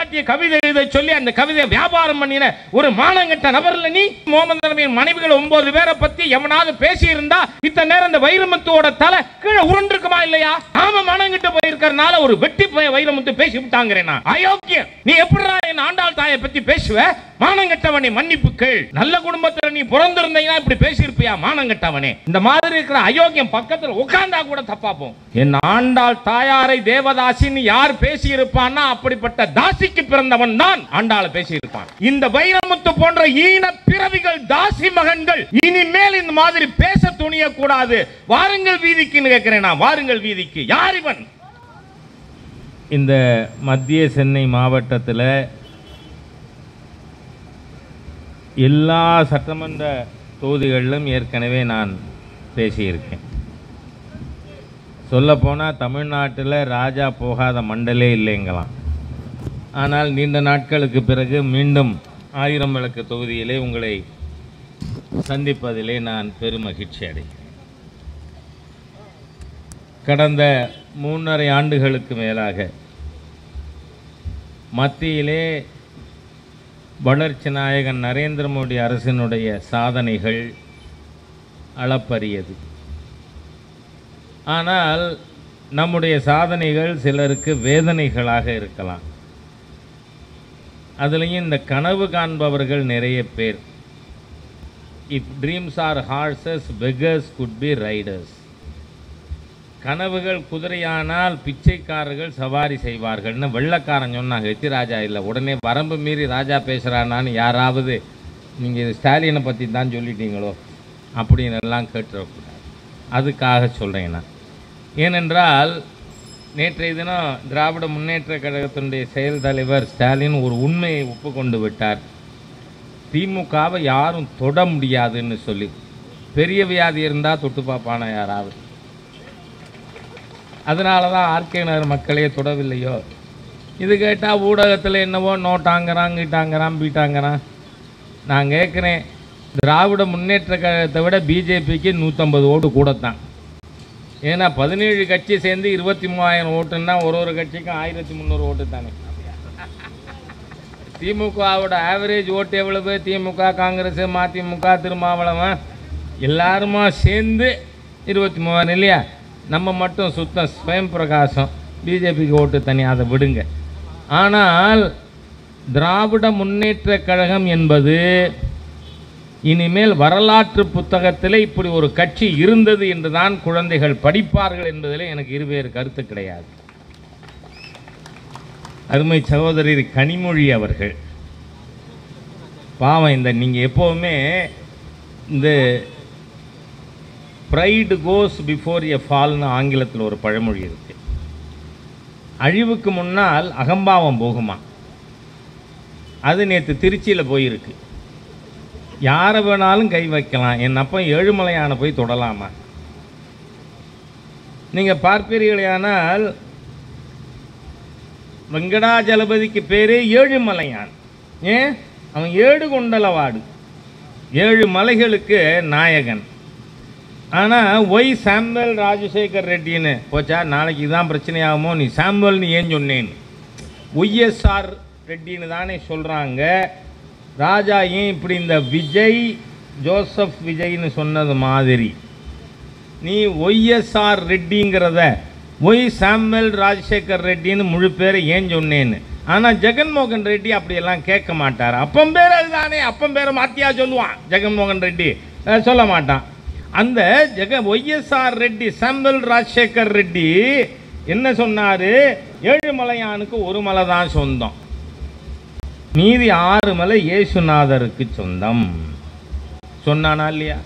பெண்பாட்டிய கவிதை எழுத சொல்லி அந்த கவிதையை வியாபாரம் பண்ணின ஒரு மானங்கட்ட நபர்ல நீ முகமது நபியின் மனைவிகள் ஒன்பது பேரை பத்தி எவனாவது பேசி இருந்தா இத்தனை நேரம் இந்த வைரமுத்துவோட தலை கீழே உருண்டிருக்குமா இல்லையா நாம மானங்கிட்ட போயிருக்கறனால ஒரு வெட்டி போய் வைரமுத்து பேசி விட்டாங்கிறேன் நான். அயோக்கியம் நீ எப்படிடா என் ஆண்டாள் தாயை பத்தி பேசுவ மானங்கட்டவனே மன்னிப்பு கேள் நல்ல குடும்பத்துல நீ பிறந்திருந்தீங்கன்னா இப்படி பேசியிருப்பியா மானங்கட்டவனே இந்த மாதிரி இருக்கிற அயோக்கியம் பக்கத்துல உட்கார்ந்தா கூட தப்பா போகும் என் ஆண்டாள் தாயாரை தேவதாசின்னு யார் பேசி இருப்பான்னா அப்படிப்பட்ட தாசிக்கு பிறந்தவன் தான் ஆண்டாளை பேசி இருப்பான் இந்த வைரமுத்து போன்ற ஈன பிறவிகள் தாசி மகன்கள் இனிமேல் இந்த மாதிரி பேச துணிய கூடாது வாருங்கள் வீதிக்குன்னு கேட்கிறேன் நான் வாருங்கள் வீதிக்கு யார் இவன் இந்த மத்திய சென்னை மாவட்டத்தில் எல்லா சட்டமன்ற தொகுதிகளிலும் ஏற்கனவே நான் பேசியிருக்கேன் சொல்லப்போனால் தமிழ்நாட்டில் ராஜா போகாத மண்டலே இல்லைங்களாம் ஆனால் நீண்ட நாட்களுக்கு பிறகு மீண்டும் ஆயிரம் விளக்கு தொகுதியிலே உங்களை சந்திப்பதிலே நான் பெருமகிழ்ச்சி அடைகிறேன் கடந்த மூன்றரை ஆண்டுகளுக்கு மேலாக மத்தியிலே வளர்ச்சி நாயகன் நரேந்திர மோடி அரசினுடைய சாதனைகள் அளப்பரியது ஆனால் நம்முடைய சாதனைகள் சிலருக்கு வேதனைகளாக இருக்கலாம் அதுலேயும் இந்த கனவு காண்பவர்கள் நிறைய பேர் if dreams are horses beggars could be riders கனவுகள் குதிரையானால் பிச்சைக்காரர்கள் சவாரி செய்வார்கள்னு வெள்ளக்காரன் சொன்னாங்க எத்தி ராஜா இல்லை உடனே வரம்பு மீறி ராஜா பேசுகிறானான்னு யாராவது நீங்கள் ஸ்டாலினை பற்றி தான் சொல்லிட்டீங்களோ அப்படின்னு எல்லாம் கேட்டுறக்கூடாது அதுக்காக சொல்கிறேன் நான் ஏனென்றால் நேற்றைய தினம் திராவிட முன்னேற்ற கழகத்தினுடைய செயல் தலைவர் ஸ்டாலின் ஒரு உண்மையை ஒப்புக்கொண்டு விட்டார் திமுகவை யாரும் தொட முடியாதுன்னு சொல்லி பெரிய வியாதி இருந்தால் தொட்டு பார்ப்பானா யாராவது அதனால தான் ஆர்கே நகர் மக்களே தொடவில்லையோ இது கேட்டால் ஊடகத்தில் என்னவோ நோட்டாங்கிறான் கீட்டாங்கிறான் பீட்டாங்கிறான் நான் கேட்குறேன் திராவிட முன்னேற்ற கழகத்தை விட பிஜேபிக்கு நூற்றம்பது ஓட்டு கூடத்தான் ஏன்னா பதினேழு கட்சி சேர்ந்து இருபத்தி மூவாயிரம் ஓட்டுன்னா ஒரு ஒரு கட்சிக்கும் ஆயிரத்தி முந்நூறு ஓட்டு தானே திமுகவோட ஆவரேஜ் ஓட்டு எவ்வளவு திமுக காங்கிரஸ் மதிமுக திருமாவளவன் எல்லாருமா சேர்ந்து இருபத்தி மூவாயிரம் இல்லையா நம்ம மட்டும் சுத்தம் ஸ்வயம் பிரகாசம் பிஜேபிக்கு ஓட்டு தனி அதை விடுங்க ஆனால் திராவிட முன்னேற்ற கழகம் என்பது இனிமேல் வரலாற்று புத்தகத்தில் இப்படி ஒரு கட்சி இருந்தது என்று தான் குழந்தைகள் படிப்பார்கள் என்பதில் எனக்கு இருவேறு கருத்து கிடையாது அருமை சகோதரி கனிமொழி அவர்கள் பாவம் இந்த நீங்கள் எப்போவுமே இந்த ப்ரைடு கோஸ் பிஃபோர் எ ஃபால்னு ஆங்கிலத்தில் ஒரு பழமொழி இருக்கு அழிவுக்கு முன்னால் அகம்பாவம் போகுமா அது நேற்று திருச்சியில் போயிருக்கு யாரை வேணாலும் கை வைக்கலாம் என் அப்பன் ஏழுமலையான போய் தொடலாமா நீங்கள் பார்ப்பீர்களானால் வெங்கடாஜலபதிக்கு பேரே ஏழுமலையான் ஏன் அவன் ஏழு கொண்டலவாடு ஏழு மலைகளுக்கு நாயகன் ஆனால் ஒய் சாம்பல் ராஜசேகர் ரெட்டின்னு போச்சா நாளைக்கு இதான் பிரச்சனையாகுமோ நீ சாம்பல்னு ஏன் சொன்னேன்னு ஒய்எஸ்ஆர் ரெட்டின்னு தானே சொல்கிறாங்க ராஜா ஏன் இப்படி இந்த விஜய் ஜோசப் விஜய்னு சொன்னது மாதிரி நீ ஒய்எஸ்ஆர் ரெட்டிங்கிறத ஒய் சாம்பல் ராஜசேகர் ரெட்டின்னு முழு பேரை ஏன் சொன்னேன்னு ஆனால் ஜெகன்மோகன் ரெட்டி அப்படியெல்லாம் கேட்க மாட்டார் அப்பம் பேர் அதுதானே அப்பம் பேரை மாத்தியா சொல்லுவான் ஜெகன்மோகன் ரெட்டி அஹ் சொல்ல மாட்டான் அந்த ஜெக ஒய்எஸ்ஆர் ரெட்டி சாம்பல் ராஜசேகர் ரெட்டி என்ன சொன்னார் ஏழுமலையானுக்கு ஒரு மலை தான் சொந்தம் மீதி ஆறு மலை இயேசுநாதருக்கு சொந்தம் சொன்னானா இல்லையா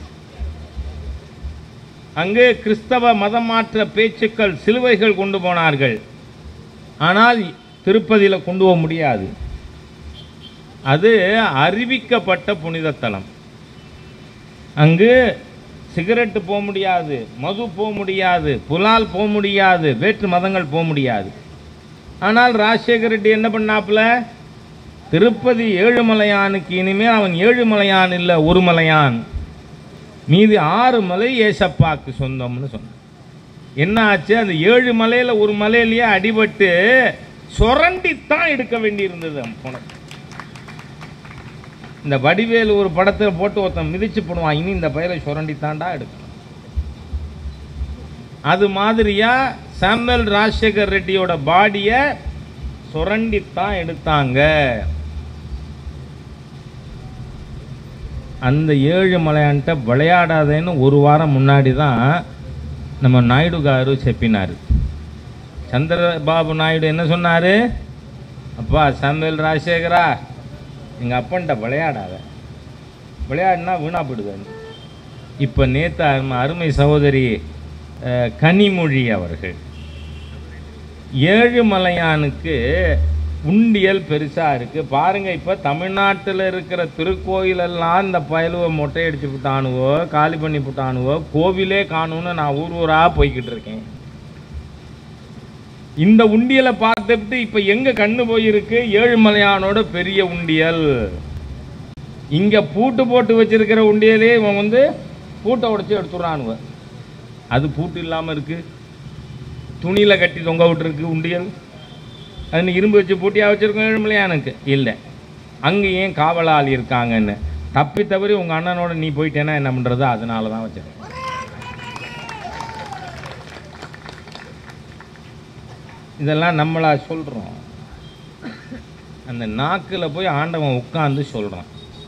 அங்கு கிறிஸ்தவ மதம் மாற்ற பேச்சுக்கள் சிலுவைகள் கொண்டு போனார்கள் ஆனால் திருப்பதியில் கொண்டு போக முடியாது அது அறிவிக்கப்பட்ட புனித தலம் அங்கு சிகரெட்டு போக முடியாது மது போக முடியாது புலால் போக முடியாது வேற்று மதங்கள் போக முடியாது ஆனால் ராஜசேகர் ரெட்டி என்ன பண்ணாப்புல திருப்பதி ஏழுமலையானுக்கு இனிமேல் அவன் ஏழுமலையான் இல்லை ஒரு மலையான் மீதி ஆறு மலை ஏசப்பாக்கு சொந்தம்னு சொன்னான் என்ன ஆச்சு அந்த ஏழு மலையில் ஒரு மலையிலேயே அடிபட்டு சுரண்டித்தான் எடுக்க வேண்டியிருந்தது அவன் பணத்தை இந்த வடிவேலு ஒரு படத்தை போட்டு ஒருத்தன் மிதிச்சு போடுவான் இனி இந்த பயிரை சுரண்டித்தான்டா எடுக்கணும் அது மாதிரியா சாமுவேல் ராஜசேகர் ரெட்டியோட பாடியை சுரண்டித்தான் எடுத்தாங்க அந்த ஏழு மலையான்ட்ட விளையாடாதேன்னு ஒரு வாரம் முன்னாடி தான் நம்ம நாயுடு காரு செப்பினார் சந்திரபாபு நாயுடு என்ன சொன்னார் அப்பா சாமுவேல் ராஜசேகரா எங்கள் அப்பன்ட்ட விளையாடாத விளையாடினா வீணா போயிடுவேன் இப்போ நேற்று அருமை அருமை சகோதரி அஹ், கனிமொழி அவர்கள் ஏழுமலையானுக்கு உண்டியல் பெருசாக இருக்குது பாருங்கள் இப்போ தமிழ்நாட்டில் இருக்கிற திருக்கோயிலெல்லாம் இந்த பயலுவை மொட்டை அடிச்சு விட்டானுவோ காலி பண்ணி விட்டானுவோ கோவிலே காணும்னு நான் ஊர் ஊராக போய்கிட்டு இருக்கேன் இந்த உண்டியலை பார்த்துட்டு இப்போ எங்கே கண்ணு போயிருக்கு ஏழுமலையானோட பெரிய உண்டியல் இங்கே பூட்டு போட்டு வச்சிருக்கிற உண்டியலே இவன் வந்து பூட்டை உடைச்சி எடுத்துடுறானுவ அது பூட்டு இல்லாமல் இருக்குது துணியில் கட்டி தொங்க விட்டுருக்கு உண்டியல் அது இரும்பு வச்சு பூட்டியாக வச்சுருக்கோம் ஏழுமலையானுக்கு இல்லை அங்கே ஏன் காவலாளி இருக்காங்கன்னு தப்பி தவறி உங்கள் அண்ணனோட நீ போயிட்டேன்னா என்ன பண்ணுறது அதனால தான் வச்சிருக்கேன் இதெல்லாம் நம்மளா சொல்கிறோம் அந்த நாக்கில் போய் ஆண்டவன் உட்காந்து சொல்கிறான்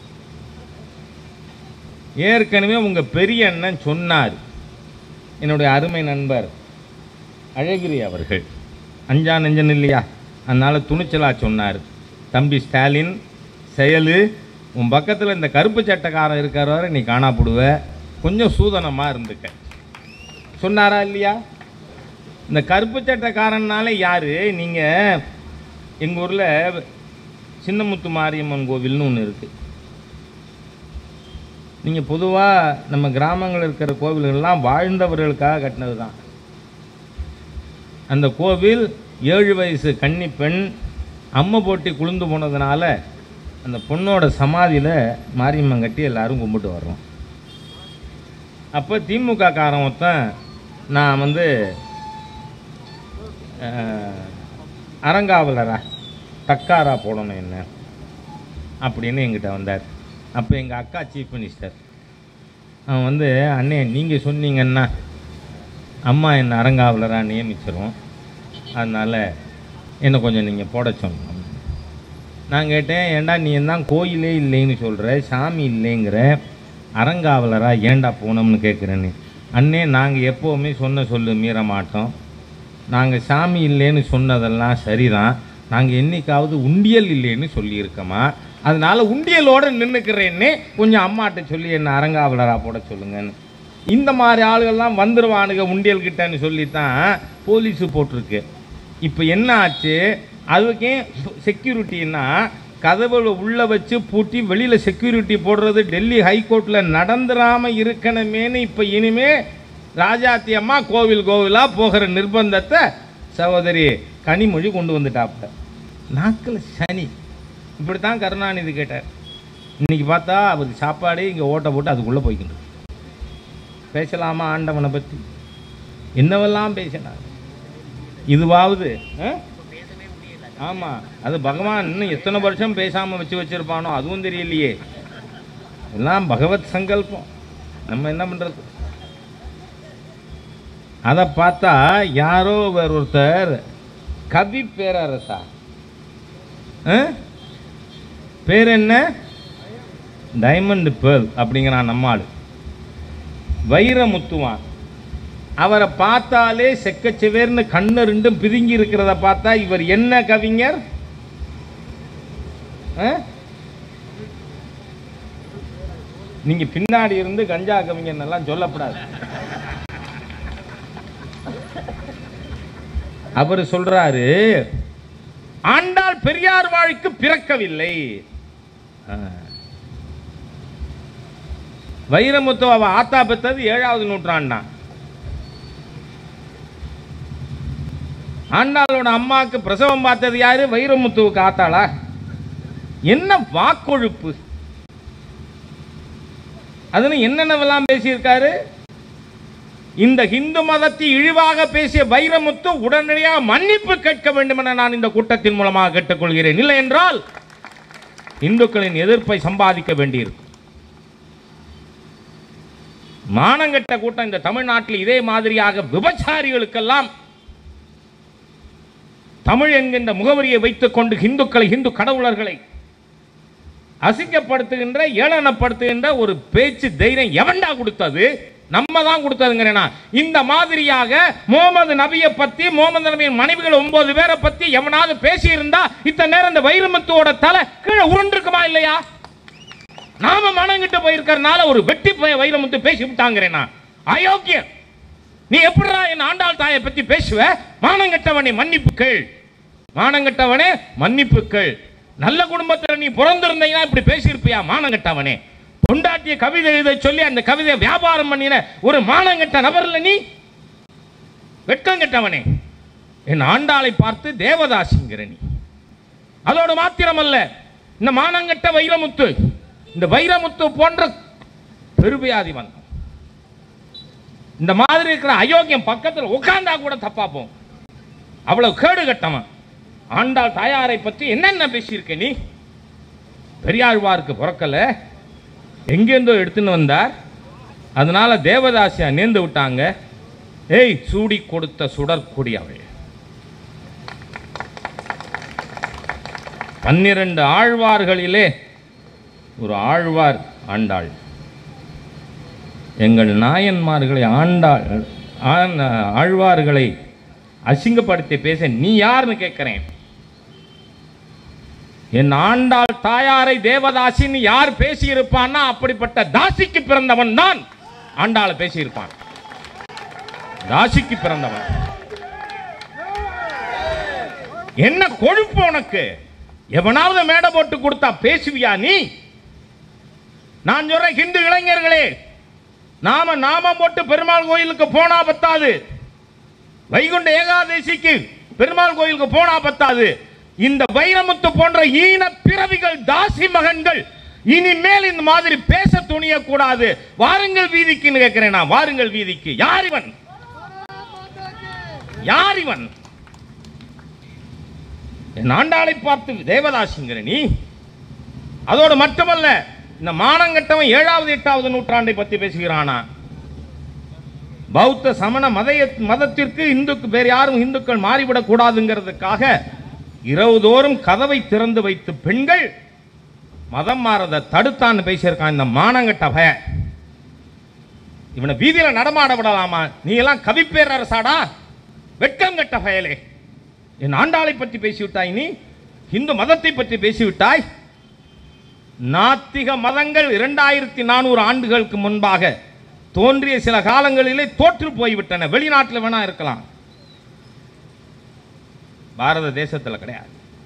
ஏற்கனவே உங்கள் பெரிய அண்ணன் சொன்னார் என்னுடைய அருமை நண்பர் அழகிரி அவர்கள் அஞ்சா நெஞ்சன் இல்லையா அதனால் துணிச்சலாக சொன்னார் தம்பி ஸ்டாலின் செயலு உன் பக்கத்தில் இந்த கருப்பு சட்டைக்காரன் இருக்கிற வரை நீ காணாப்படுவ கொஞ்சம் சூதனமாக இருந்துக்க சொன்னாரா இல்லையா இந்த கருப்பு சட்டைக்காரன்னால யார் நீங்கள் எங்கள் ஊரில் சின்னமுத்து மாரியம்மன் கோவில்னு ஒன்று இருக்குது நீங்கள் பொதுவாக நம்ம கிராமங்களில் இருக்கிற கோவில்கள்லாம் வாழ்ந்தவர்களுக்காக கட்டினது தான் அந்த கோவில் ஏழு வயசு கன்னி பெண் அம்மை போட்டி குளிந்து போனதுனால அந்த பொண்ணோட சமாதியில் மாரியம்மன் கட்டி எல்லாரும் கும்பிட்டு வர்றோம் அப்போ திமுக காரன் ஒருத்தன் நான் வந்து அஹ், அறங்காவலரா தக்காரா போடணும் என்ன அப்படின்னு எங்கிட்ட வந்தார் அப்போ எங்கள் அக்கா சீஃப் மினிஸ்டர் அவன் வந்து அண்ணே நீங்கள் சொன்னீங்கன்னா அம்மா என்னை அறங்காவலராக நியமிச்சிரும் அதனால் என்னை கொஞ்சம் நீங்கள் போட சொன்னோம் நான் கேட்டேன் ஏன்டா நீ தான் கோயிலே இல்லைன்னு சொல்கிற சாமி இல்லைங்கிற அறங்காவலராக ஏன்டா போனோம்னு கேட்குறேன்னு அண்ணே நாங்கள் எப்போவுமே சொன்ன சொல்லு மீற மாட்டோம் நாங்கள் சாமி இல்லைன்னு சொன்னதெல்லாம் சரிதான் நாங்கள் என்னைக்காவது உண்டியல் இல்லைன்னு சொல்லியிருக்கோமா அதனால உண்டியலோட நின்றுக்கிறேன்னே கொஞ்சம் அம்மாட்ட சொல்லி என்ன அறங்காவலராக போட சொல்லுங்கன்னு இந்த மாதிரி ஆளுகள்லாம் வந்துருவானுங்க உண்டியல் கிட்டன்னு சொல்லித்தான் போலீஸு போட்டிருக்கு இப்போ என்ன ஆச்சு அதுக்கே செக்யூரிட்டின்னா கதவுல உள்ள வச்சு பூட்டி வெளியில் செக்யூரிட்டி போடுறது டெல்லி ஹைகோர்ட்டில் நடந்துராமல் இருக்கணுமேனு இப்போ இனிமே ராஜாத்தி அம்மா கோவில் கோவிலாக போகிற நிர்பந்தத்தை சகோதரி கனிமொழி கொண்டு வந்துட்டாப்ல நாக்கில் சனி இப்படி தான் கருணாநிதி கேட்டார் இன்னைக்கு பார்த்தா அவருக்கு சாப்பாடு இங்கே ஓட்டை போட்டு அதுக்குள்ளே போய்க்கிட்டு இருக்கு. பேசலாமா ஆண்டவனை பற்றி என்னவெல்லாம் பேசினார் இதுவாவது ஆமாம் அது பகவான் இன்னும் எத்தனை வருஷம் பேசாமல் வச்சு வச்சிருப்பானோ அதுவும் தெரியலையே எல்லாம் பகவத் சங்கல்பம் நம்ம என்ன பண்ணுறது அதை பார்த்தா யாரோ வேற ஒருத்தர் கவி பேரரசா ஆ? பேர் என்ன டைமண்ட் பேர்ல் அப்படிங்கிறான் நம்மாள் வைரமுத்துவான் அவரை பார்த்தாலே செக்கச்செவேர்னு கண்ணு ரெண்டும் பிதுங்கி இருக்கிறத பார்த்தா இவர் என்ன கவிஞர் ஆ? நீங்க பின்னாடி இருந்து கஞ்சா கவிஞர் எல்லாம் சொல்லப்படாது அவர் சொல்றாரு ஆண்டாள் பெரியார் வாழ்க்கு பிறக்கவில்லை ஆ. வைரமுத்து அவ ஆத்தா பெற்றது ஏழாவது நூற்றாண்டான் ஆண்டாளோட அம்மாவுக்கு பிரசவம் பார்த்தது யாரு வைரமுத்துவுக்கு ஆத்தாளா என்ன வாக்கொழுப்பு அதுன்னு என்னென்னவெல்லாம் பேசியிருக்காரு இந்த இந்து மதத்தை இழிவாக பேசிய வைரமுத்து உடனடியாக மன்னிப்பு கேட்க வேண்டும் என நான் இந்த கூட்டத்தின் மூலமாக கேட்டுக்கொள்கிறேன் இல்லை என்றால் இந்துக்களின் எதிர்ப்பை சம்பாதிக்க வேண்டியிருக்கும் மானங்கெட்ட கூட்டம் இந்த தமிழ்நாட்டில் இதே மாதிரியாக விபச்சாரிகளுக்கெல்லாம் தமிழ் என்கின்ற முகவரியை வைத்துக் கொண்டு இந்துக்களை இந்து கடவுளர்களை அசிங்கப்படுத்துகின்ற ஏளனப்படுத்துகின்ற ஒரு பேச்சு தைரியம் எவன்டா கொடுத்தது நம்ம தான் கொடுத்ததுங்கிறேனா இந்த மாதிரியாக முகமது நபியை பத்தி முகமது நபியின் மனைவிகள் ஒன்பது பேரை பத்தி எவனாவது பேசியிருந்தா இத்தனை நேரம் இந்த வைரமுத்துவோட தலை கீழே உருண்டிருக்குமா இல்லையா நாம மனங்கிட்டு போயிருக்கறனால ஒரு வெட்டி போய் வைரமுத்து பேசி விட்டாங்கிறேனா அயோக்கியம் நீ எப்படிடா என் ஆண்டாள் தாயை பத்தி பேசுவ மானங்கெட்டவனே மன்னிப்பு கேள் மானங்கெட்டவனே மன்னிப்பு கேள் நல்ல குடும்பத்தில் நீ பிறந்திருந்தீங்கன்னா இப்படி பேசியிருப்பியா மானங்கெட்டவனே பொண்டாட்டிய கவிதை எழுத சொல்லி அந்த கவிதையை வியாபாரம் பண்ணின ஒரு மானங்கெட்ட நபர்ல நீ வெட்கங்கெட்டவனே என் ஆண்டாளை பார்த்து தேவதாசிங்கிற நீ அதோடு மாத்திரமல்ல இந்த மானங்கெட்ட வைரமுத்து இந்த வைரமுத்து போன்ற பெருவியாதி வந்தான் இந்த மாதிரி இருக்கிற அயோக்கியம் பக்கத்தில் உட்கார்ந்தா கூட தப்பா போகும் அவ்வளவு கேடு கட்டவன் ஆண்டாள் தாயாரை பற்றி என்னென்ன பேசியிருக்க நீ பெரியாழ்வாருக்கு பிறக்கல எங்கேருந்தோ எடுத்துன்னு வந்தார் அதனால தேவதாசியா நேர்ந்து விட்டாங்க ஏய் சூடி கொடுத்த சுடற்குடி அவள் பன்னிரண்டு ஆழ்வார்களிலே ஒரு ஆழ்வார் ஆண்டாள் எங்கள் நாயன்மார்களை ஆண்டாள் ஆண்- ஆழ்வார்களை அசிங்கப்படுத்தி பேச நீ யாருன்னு கேட்கிறேன் என் ஆண்டாள் தாயாரை தேவதாசின்னு யார் பேசியிருப்பான்னா அப்படிப்பட்ட தாசிக்கு பிறந்தவன் தான் ஆண்டாளை பேசியிருப்பான் தாசிக்கு பிறந்தவன் என்ன கொழுப்பு உனக்கு எவனாவது மேடை போட்டு கொடுத்தா பேசுவியா நீ நான் சொல்றேன் ஹிந்து இளைஞர்களே நாம நாமம் போட்டு பெருமாள் கோயிலுக்கு போனா பத்தாது வைகுண்ட ஏகாதசிக்கு பெருமாள் கோயிலுக்கு போனா பத்தாது இந்த வைரமுத்து போன்ற ஈன பிறவிகள் தாசி மகன்கள் இனிமேல் இந்த மாதிரி பேச துணிய கூடாது வாருங்கள் வீதிக்குன்னு கேட்கிறேன் நான் வாருங்கள் வீதிக்கு யார் இவன் யார் இவன் என் ஆண்டாளை பார்த்து தேவதாசிங்கிற நீ அதோடு மட்டுமல்ல இந்த மானங்கட்டவன் ஏழாவது எட்டாவது நூற்றாண்டை பத்தி பேசுகிறானா பௌத்த சமண மதைய மதத்திற்கு இந்துக்கு வேறு யாரும் இந்துக்கள் மாறிவிடக் கூடாதுங்கிறதுக்காக இரவுதோறும் கதவை திறந்து வைத்து பெண்கள் மதம் மாறத தடுத்தான்னு பேசியிருக்கான் இந்த மானங்கட்ட பய இவனை வீதியில நடமாட விடலாமா நீ எல்லாம் கவிப்பேரரசாடா வெட்கம் கட்ட பயலே என் ஆண்டாளை பற்றி பேசிவிட்டாய் நீ இந்து மதத்தை பற்றி பேசிவிட்டாய் நாத்திக மதங்கள் இரண்டாயிரத்தி நானூறு ஆண்டுகளுக்கு முன்பாக தோன்றிய சில காலங்களிலே தோற்று போய்விட்டன வெளிநாட்டில் வேணா இருக்கலாம் பாரத தேசத்தில் கிடையாது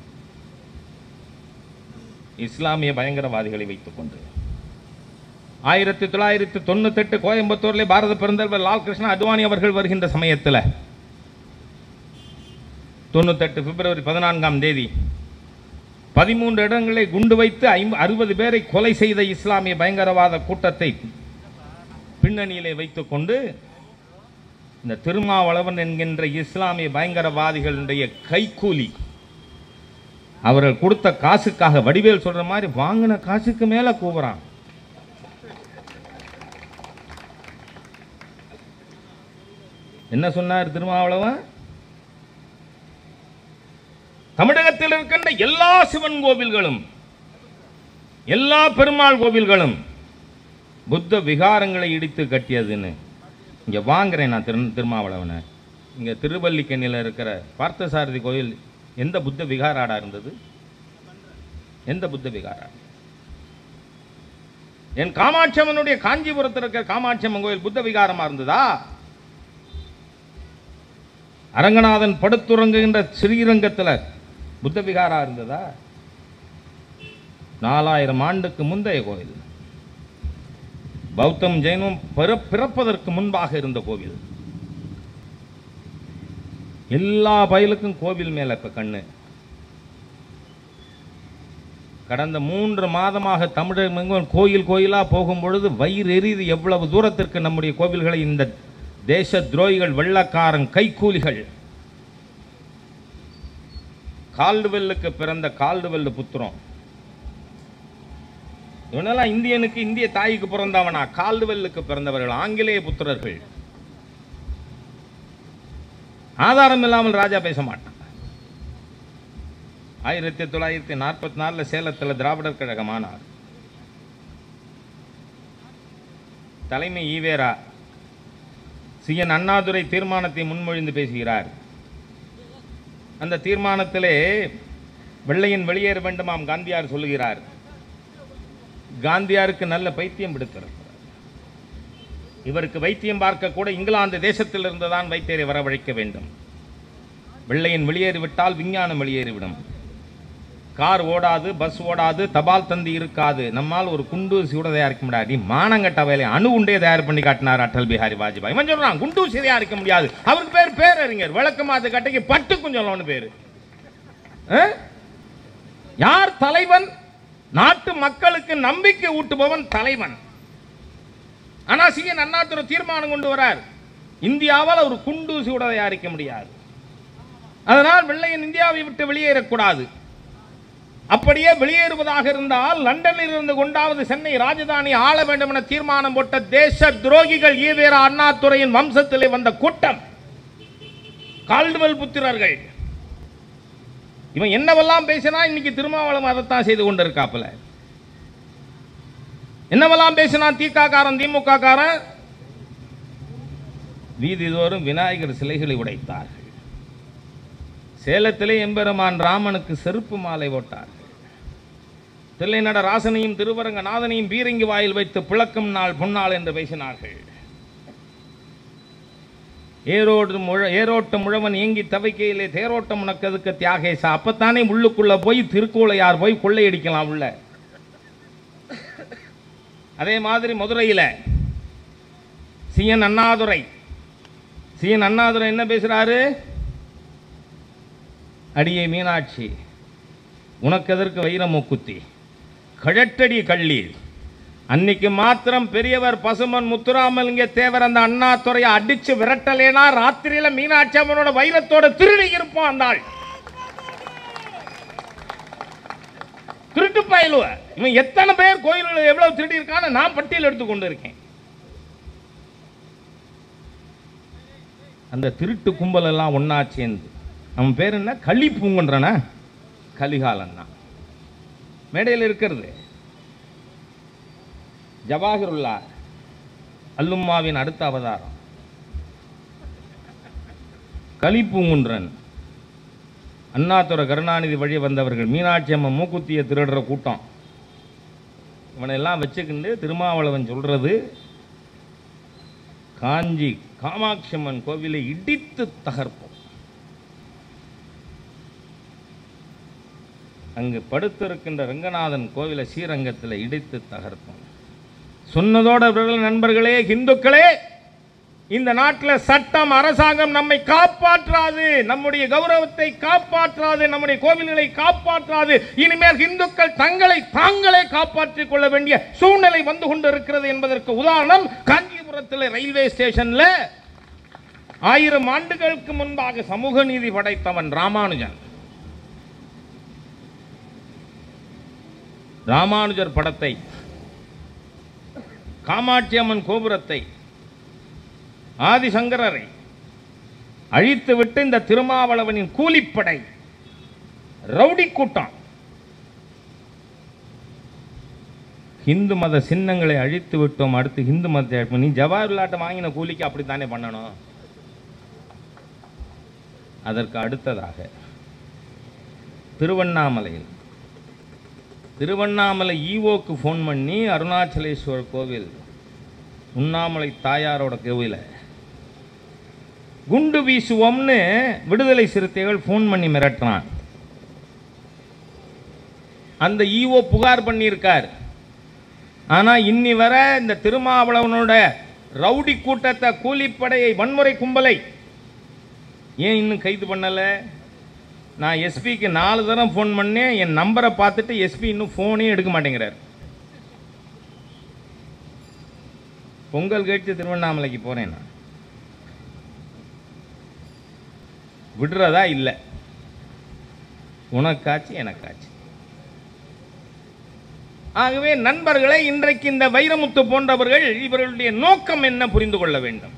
இஸ்லாமிய பயங்கரவாதிகளை வைத்துக் கொண்டு ஆயிரத்தி தொள்ளாயிரத்தி தொண்ணூத்தெட்டு கோயம்புத்தூர்ல பாரத பெருந்தலைவர் லால் கிருஷ்ண அத்வானி அவர்கள் வருகின்ற சமயத்தில் தொண்ணூத்தெட்டு பிப்ரவரி பதினான்காம் தேதி பதிமூன்று இடங்களை குண்டு வைத்து ஐம்ப அறுபது பேரை கொலை செய்த இஸ்லாமிய பயங்கரவாத கூட்டத்தை பின்னணியிலே வைத்துக்கொண்டு இந்த திருமாவளவன் என்கின்ற இஸ்லாமிய பயங்கரவாதிகளுடைய கைக்கூலி அவர்கள் கொடுத்த காசுக்காக வடிவேல் சொல்ற மாதிரி வாங்கின காசுக்கு மேல கூவுறான் என்ன சொன்னார் திருமாவளவன் தமிழகத்தில் இருக்கின்ற எல்லா சிவன் கோவில்களும் எல்லா பெருமாள் கோவில்களும் புத்த விகாரங்களை இடித்து கட்டியதுன்னு இங்கே வாங்குறேன் நான் திரு திருமாவளவனை இங்கே திருவல்லிக்கண்ணியில் இருக்கிற பார்த்தசாரதி கோயில் எந்த புத்த விகாராடா இருந்தது எந்த புத்த விகாரா என் காமாட்சியம்மனுடைய காஞ்சிபுரத்தில் இருக்கிற காமாட்சியம்மன் கோயில் புத்த விகாரமா இருந்ததா அரங்கநாதன் படுத்துறங்குகின்ற ஸ்ரீரங்கத்தில் புத்த விகாரா இருந்ததா நாலாயிரம் ஆண்டுக்கு முந்தைய கோவில் பௌத்தம் ஜெயினும் பிற- பிறப்பதற்கு முன்பாக இருந்த கோவில் எல்லா பயலுக்கும் கோவில் மேல இப்ப கண்ணு கடந்த மூன்று மாதமாக தமிழகம் எங்கும் கோயில் கோயிலா போகும் பொழுது வயிறு எரியுது எவ்வளவு தூரத்திற்கு நம்முடைய கோவில்களை இந்த தேச துரோகிகள் வெள்ளக்காரன் கைக்கூலிகள் கால்டுவெல்லுக்கு பிறந்த கால்டுவெல்லு புத்திரம் இவனெல்லாம் இந்தியனுக்கு இந்திய தாய்க்கு பிறந்தவனா கால்டுவெல்லுக்கு பிறந்தவர்கள் ஆங்கிலேய புத்திரர்கள் ஆதாரம் இல்லாமல் ராஜா பேச மாட்டான் ஆயிரத்தி தொள்ளாயிரத்தி நாற்பத்தி நாலில் சேலத்தில் திராவிடர் கழகம் ஆனார் தலைமை ஈவேரா சி என் அண்ணாதுரை தீர்மானத்தை முன்மொழிந்து பேசுகிறார் அந்த தீர்மானத்திலே வெள்ளையன் வெளியேற வேண்டுமாம் காந்தியார் சொல்லுகிறார் காந்தியாருக்கு நல்ல பைத்தியம் பிடித்திருக்கிறார் இவருக்கு வைத்தியம் பார்க்க கூட இங்கிலாந்து தேசத்திலிருந்து தான் வைத்தியரை வரவழைக்க வேண்டும் வெள்ளையன் வெளியேறிவிட்டால் விஞ்ஞானம் வெளியேறிவிடும் கார் ஓடாது பஸ் ஓடாது தபால் தந்தி இருக்காது நம்மால் ஒரு குண்டூசி கூட தயாரிக்க முடியாது மானங்கட்ட வேலை அணு உண்டே தயார் பண்ணி காட்டினார் அடல் பிஹாரி வாஜ்பாய் இவன் சொல்றான் குண்டூசி தயாரிக்க முடியாது அவருக்கு பேர் பேரறிஞர் விளக்கமாத்து கட்டைக்கு பட்டு குஞ்சலோன்னு பேரு ஆ? யார் தலைவன் நாட்டு மக்களுக்கு நம்பிக்கை ஊட்டுபவன் தலைவன் ஆனா சிஎன் அண்ணாதுரை தீர்மானம் கொண்டு வரார் இந்தியாவால் ஒரு குண்டூசி கூட தயாரிக்க முடியாது அதனால் வெள்ளையன் இந்தியாவை விட்டு வெளியேறக்கூடாது அப்படியே வெளியேறுவதாக இருந்தால் லண்டனில் இருந்து கொண்டாவது சென்னை ராஜதானி ஆள வேண்டும் என தீர்மானம் போட்ட தேச துரோகிகள் ஈவேரா அண்ணாதுரையின் வம்சத்திலே வந்த கூட்டம் கால்டுவெல் புத்திரர்கள் இவன் என்னவெல்லாம் பேசினா இன்னைக்கு திருமாவளவன் அதைத்தான் செய்து கொண்டிருக்காப்புல என்னவெல்லாம் பேசினா திக காரன் திமுக காரன் வீதிதோறும் விநாயகர் சிலைகளை உடைத்தார்கள் சேலத்திலே எம்பெருமான் ராமனுக்கு செருப்பு மாலை போட்டார்கள் தில்லைநட ராசனையும் திருவரங்க நாதனையும் பீரங்கி வாயில் வைத்து பிளக்கும் நாள் பொன்னாள் என்று பேசினார்கள் ஏரோடு முழ ஏரோட்டம் முழவன் ஏங்கி தவைக்கையிலே தேரோட்டம் உனக்கதுக்கு தியாகேசா அப்பத்தானே உள்ளுக்குள்ள போய் திருக்கோளையார் போய் கொள்ளையடிக்கலாம் உள்ள அதே மாதிரி மதுரையில் சிஎன் அண்ணாதுரை சிஎன் அண்ணாதுரை என்ன பேசுறாரு அடியே மீனாட்சி உனக்கு எதற்கு வைர மூக்குத்தி கழட்டடி கள்ளி அன்னைக்கு மாத்திரம் பெரியவர் பசுமன் முத்துராமலிங்க தேவர் அந்த அண்ணாதுறையை அடிச்சு விரட்டலேனா ராத்திரியில மீனாட்சி அம்மனோட வைரத்தோட திருடி இருப்பான் அந்த ஆள் திருட்டு பயிலுவ இவன் எத்தனை பேர் கோயில்கள் எவ்வளவு திருடி இருக்கான்னு நான் பட்டியல் எடுத்து கொண்டு இருக்கேன் அந்த திருட்டு கும்பல் எல்லாம் ஒண்ணா சேர்ந்து அவன் பேர் என்ன களி பூங்குன்றனா கலிகாலன் தான் மேடையில் இருக்கிறது ஜவாஹிருல்லா அல்லும்மாவின் அடுத்த அவதாரம் கலிப்பூங்குன்றன் அண்ணாதுரை கருணாநிதி வழி வந்தவர்கள் மீனாட்சி அம்மன் மூக்குத்தியை திருடுற கூட்டம் இவனெல்லாம் வச்சுக்கிண்டு திருமாவளவன் சொல்றது காஞ்சி காமாட்சி அம்மன் கோவிலை இடித்து தகர்ப்போம் அங்கு படுத்திருக்கின்ற ரங்கநாதன் கோவிலை ஸ்ரீரங்கத்தில் இடித்து தகர்ப்போம் சொன்னதோட இவர்கள் நண்பர்களே இந்துக்களே இந்த நாட்டில் சட்டம் அரசாங்கம் நம்மை காப்பாற்றாது நம்முடைய கௌரவத்தை காப்பாற்றாது நம்முடைய கோவில்களை காப்பாற்றாது இனிமேல் இந்துக்கள் தங்களை தாங்களே காப்பாற்றிக் கொள்ள வேண்டிய சூழ்நிலை வந்து கொண்டிருக்கிறது என்பதற்கு உதாரணம் காஞ்சிபுரத்தில் ரயில்வே ஸ்டேஷன்ல ஆயிரம் ஆண்டுகளுக்கு முன்பாக சமூக நீதி படைத்தவன் ராமானுஜன் ராமானுஜர் படத்தை காமாட்சி அம்மன் கோபுரத்தை ஆதிசங்கரரை அழித்துவிட்டு இந்த திருமாவளவனின் கூலிப்படை ரவுடி கூட்டம் இந்து மத சின்னங்களை அழித்து விட்டோம் அடுத்து இந்து மதத்தை அழிப்போம். நீ ஜவாஹர்லாட்டை வாங்கின கூலிக்கு அப்படித்தானே பண்ணணும் அதற்கு அடுத்ததாக திருவண்ணாமலையில் திருவண்ணாமலை ஈவோக்கு ஃபோன் பண்ணி அருணாச்சலேஸ்வரர் கோவில் உண்ணாமலை தாயாரோட கோவில குண்டு வீசுவோம்னு விடுதலை சிறுத்தைகள் ஃபோன் பண்ணி மிரட்டுறான் அந்த ஈஓ புகார் பண்ணியிருக்கார் ஆனால் இன்னி வர இந்த திருமாவளவனோட ரவுடி கூட்டத்தை கூலிப்படையை வன்முறை கும்பலை ஏன் இன்னும் கைது பண்ணலை நான் எஸ்பிக்கு நாலு தரம் ஃபோன் பண்ணேன் என் நம்பரை பார்த்துட்டு எஸ்பி இன்னும் ஃபோனே எடுக்க மாட்டேங்கிறார் பொங்கல் கழிச்சு திருவண்ணாமலைக்கு போகிறேன் நான் விடுறதா இல்லை உனக்காச்சு எனக்காச்சு ஆகவே நண்பர்களே இன்றைக்கு இந்த வைரமுத்து போன்றவர்கள் இவர்களுடைய நோக்கம் என்ன புரிந்து கொள்ள வேண்டும்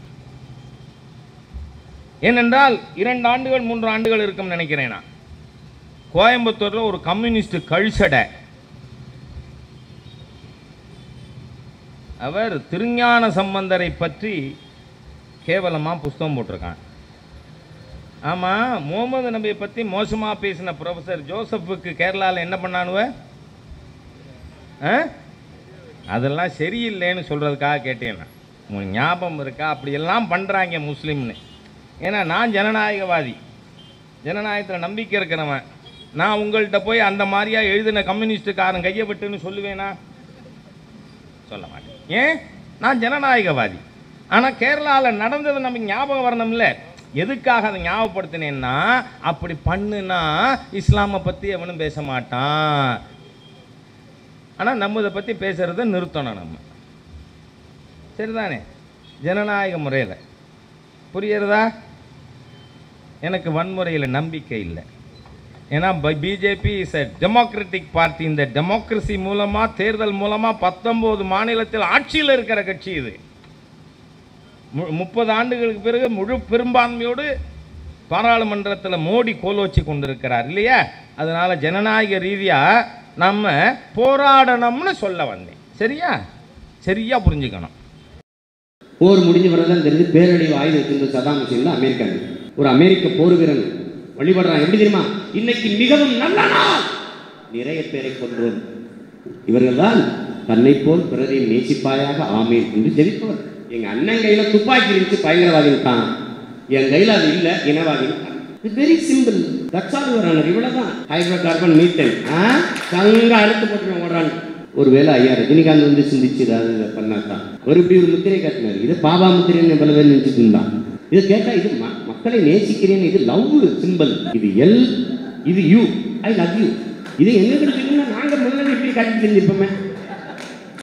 ஏனென்றால் இரண்டு ஆண்டுகள் மூன்று ஆண்டுகள் இருக்கும் நினைக்கிறேன் நான் கோயம்புத்தூர்ல ஒரு கம்யூனிஸ்ட் கழிசடை அவர் திருஞான சம்பந்தரை பற்றி கேவலமாக புஸ்தகம் போட்டிருக்கான் ஆமாம் முகமது நபியை பற்றி மோசமாக பேசின ப்ரொஃபஸர் ஜோசப்புக்கு கேரளாவில் என்ன பண்ணானுவ ஆ அதெல்லாம் சரியில்லைன்னு சொல்கிறதுக்காக கேட்டேன் நான் உங்களுக்கு ஞாபகம் இருக்கா அப்படியெல்லாம் பண்ணுறாங்க முஸ்லீம்னு ஏன்னா நான் ஜனநாயகவாதி ஜனநாயகத்தில் நம்பிக்கை இருக்கிறவன் நான் உங்கள்கிட்ட போய் அந்த மாதிரியா எழுதின கம்யூனிஸ்டுக்காரன் கையை விட்டுன்னு சொல்லுவேனா சொல்ல மாட்டேன் ஏன் நான் ஜனநாயகவாதி ஆனால் கேரளாவில் நடந்தது நமக்கு ஞாபகம் வரணும்ல எதுக்காக அதை ஞாபகப்படுத்தினேன்னா அப்படி பண்ணுனா இஸ்லாமை பற்றி எவனும் பேச மாட்டான் ஆனால் நம்ம இதை பற்றி பேசுகிறத நிறுத்தணும் நம்ம சரிதானே ஜனநாயக முறையில் புரியுறதா எனக்கு வன்முறையில் நம்பிக்கை இல்லை ஏன்னா BJP is a democratic party இந்த டெமோக்ரஸி மூலமாக தேர்தல் மூலமாக பத்தொம்போது மாநிலத்தில் ஆட்சியில் இருக்கிற கட்சி இது மு- முப்பது ஆண்டுகளுக்கு பிறகு முழு பெரும்பான்மையோடு பாராளுமன்றத்தில் மோடி கோல் வச்சு கொண்டிருக்கிறார் இல்லையா அதனால ஜனநாயக ரீதியாக நம்ம போராடணும்னு சொல்ல வந்தேன் சரியா சரியா புரிஞ்சுக்கணும் போர் முடிஞ்ச பிறகுதான் தெரிஞ்சு பேரழிவு ஆயுதம் வச்சிருந்த சதாம் ஹுசேன் தான் அமெரிக்கன் ஒரு அமெரிக்க போர் வீரன் வழிபடுறான் எப்படி தெரியுமா இன்னைக்கு மிகவும் நல்ல நாள் நிறைய பேரை கொன்றோம் இவர்கள் தான் தன்னை போல் பிறரை நேசிப்பாயாக ஆமேன் என்று ஜெபிப்பவர் எங்க அண்ணன் கையில துப்பாக்கி இருந்துச்சு பயங்கரவாதி விட்டான் என் கையில அது இல்ல இனவாதி very simple that's all your இவ்வளவுதான் ஹைட்ரோ கார்பன் மீத்தேன் தங்க அறுத்து போட்டு ஓடுறான் ஒருவேளை ஐயா ரஜினிகாந்த் வந்து சிந்திச்சு ஏதாவது இதை பண்ணாதான் அவர் இப்படி ஒரு முத்திரை காட்டினார் இது பாபா முத்திரைன்னு பல பேர் நினைச்சிட்டு இருந்தான் இதை கேட்டா இது ம- மக்களை நேசிக்கிறேன் இது லவ் சிம்பிள் இது எல் இது யூ ஐ லவ் யூ இது எங்க கிடைச்சிருக்குன்னா நாங்க முதல்ல இப்படி காட்டி செஞ்சிருப்போமே